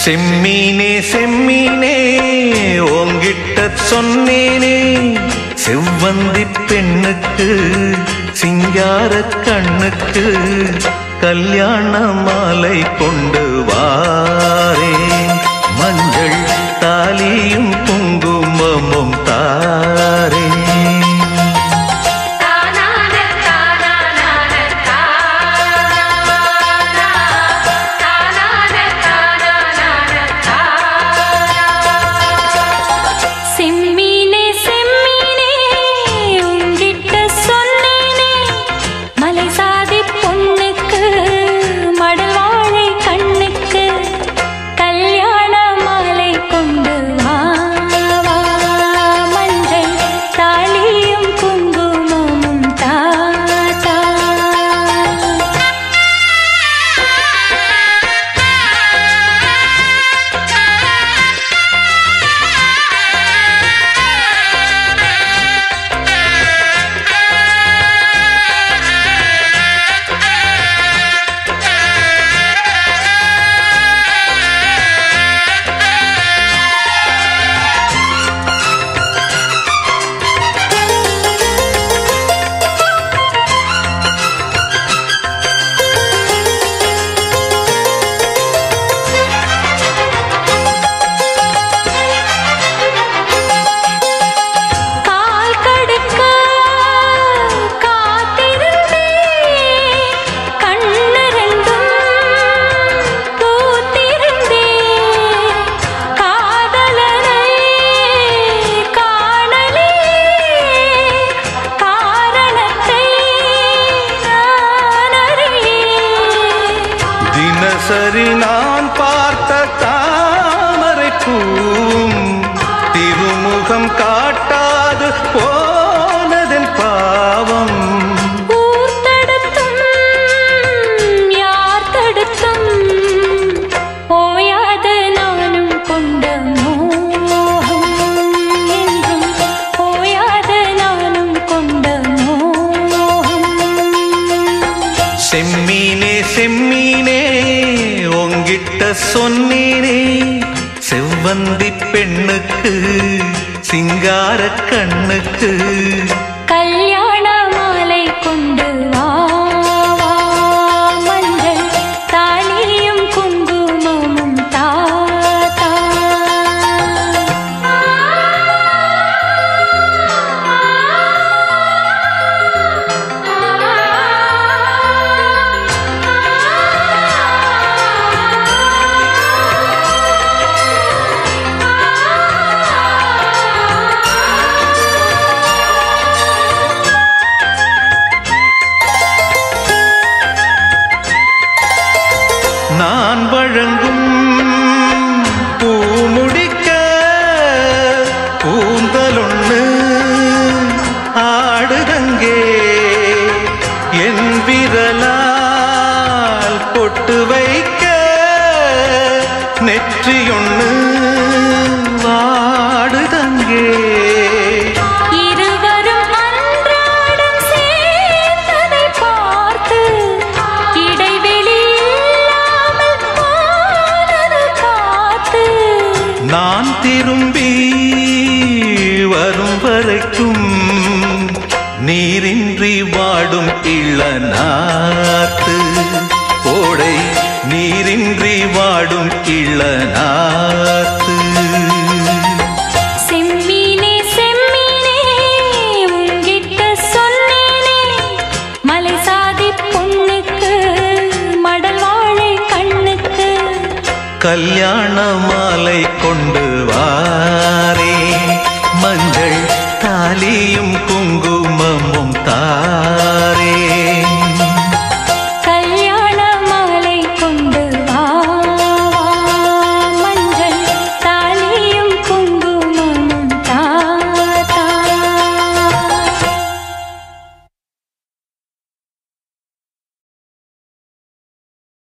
செம்மீனே செம்மீனே உங்கிட்ட சொன்னேனே செவ்வந்தி பெண்ணுக்கு சிங்கார கண்ணுக்கு கல்யாண மாலை கொண்டு வாரேன் மஞ்சள் தாலியும் குங்குமமும் தாரேன் செம்மீனே செம்மீனே உங்கிட்ட சொன்னேனே மலை சாதி பொண்ணுக்கு மடல் வாழை கண்ணுக்கு கல்யாண மாலை கொண்டு வா வா. மஞ்சள் தாலியும் குங்குமமும் தா தா. கால் கடுக்க காத்திருந்தே கண்ணு ரெண்டும் பூத்திருந்தே காதலனை காணலே காரணத்தை நான் அறியேன் தினசரி நான் பார்த்த தாமரை பூவும் திருமுகம் காட்டாது போனதன் பாவம் ஊர் தடுத்தும் யார் தடுத்தும் ஓயாத நானும் கொண்ட மோகம் என்றும் ஓயாத நானும் கொண்ட மோகம் செம்மீனே செம்மீனே உங்கிட்ட சொன்னேனே செவ்வந்தி பெண்ணுக்கு சிங்கார கண்ணுக்கு கல்யாண மாலை கொண்டு வா வா. மஞ்சள் தாலியும் குங்குமமும் தா தா. நான் வழங்கும் பூமுடிக்க கூந்தலொண்ணு ஆடுதங்கே என் விரலால் பொட்டு வைக்க நெற்றியொண்ணு வாடுதங்கே இருவரும் அன்றாடம் சேர்ந்ததை பார்த்து இடைவெளி இல்லாமல் போனது காத்து நான் திரும்பி வரும் வரைக்கும் நீரின்றி வாடும் இளநாத்து கோடை நீரின்றி வாடும் இளநாத்து செம்மீனே செம்மீனே உங்கிட்ட சொன்னேனே மலை சாதி பொண்ணுக்கு மடல் வாழை கண்ணுக்கு கல்யாண மாலை கொண்டு